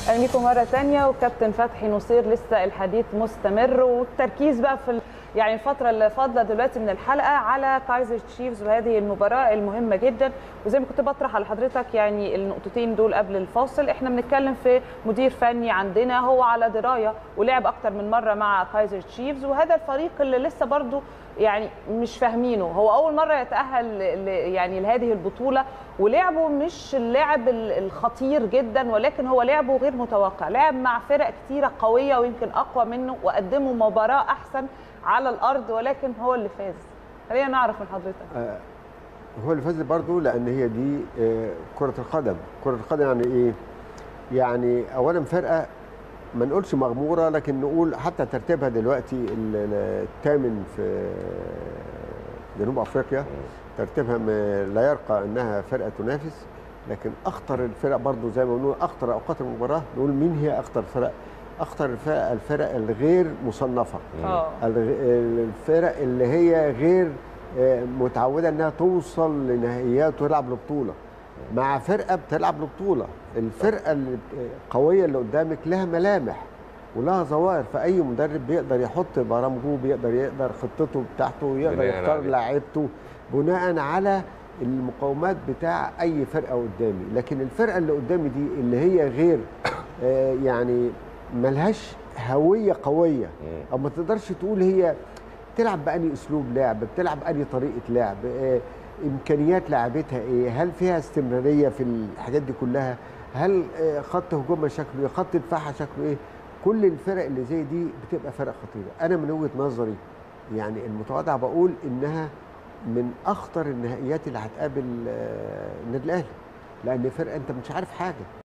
اهلا بيكم مره ثانيه وكابتن فتحي نصير لسه الحديث مستمر والتركيز بقى في ال- يعني الفتره اللي فاضله دلوقتي من الحلقه على كايزر تشيفز وهذه المباراه المهمه جدا وزي ما كنت بطرح على حضرتك يعني النقطتين دول قبل الفاصل احنا بنتكلم في مدير فني عندنا هو على درايه ولعب اكتر من مره مع كايزر تشيفز وهذا الفريق اللي لسه برضو يعني مش فاهمينه هو اول مره يتاهل ل- يعني لهذه البطوله ولعبه مش اللاعب ال- الخطير جدا ولكن هو لعبه غير متوقع لعب مع فرق كتيره قويه ويمكن اقوى منه وقدموا مباراه احسن على الارض ولكن هو اللي فاز خلينا نعرف من حضرتك آه، هو اللي فاز برضه لان هي دي آه، كره القدم كره القدم يعني ايه يعني اولا فرقه ما نقولش مغموره لكن نقول حتى ترتيبها دلوقتي ال- ال- الثامن في جنوب افريقيا ترتيبها م- لا يرقى انها فرقه تنافس لكن اخطر الفرق برضه زي ما بنقول اخطر اوقات المباراه نقول مين هي اخطر فرق اخطر الفرق الفرق الغير مصنفه اه الغ- الفرق اللي هي غير آه، متعوده انها توصل لنهائيات وتلعب لبطوله مع فرقه بتلعب لبطوله الفرقه القويه اللي قدامك لها ملامح ولها ظواهر فاي مدرب بيقدر يحط برامجه بيقدر يقدر خطته بتاعته يقدر بناء يختار عليه. لاعيبته بناء على المقومات بتاع اي فرقه قدامي لكن الفرقه اللي قدامي دي اللي هي غير آه، يعني ملهاش هويه قويه او ما تقدرش تقول هي بتلعب بأني اسلوب لعب بتلعب بأني طريقه لعب آه، امكانيات لاعبتها ايه هل فيها استمراريه في الحاجات دي كلها هل آه، خط هجومها شكله ايه خط دفاعها شكله ايه كل الفرق اللي زي دي بتبقى فرق خطيره انا من وجهه نظري يعني المتواضع بقول انها من اخطر النهائيات اللي هتقابل آه، النادي الاهلي لان فرقه انت مش عارف حاجه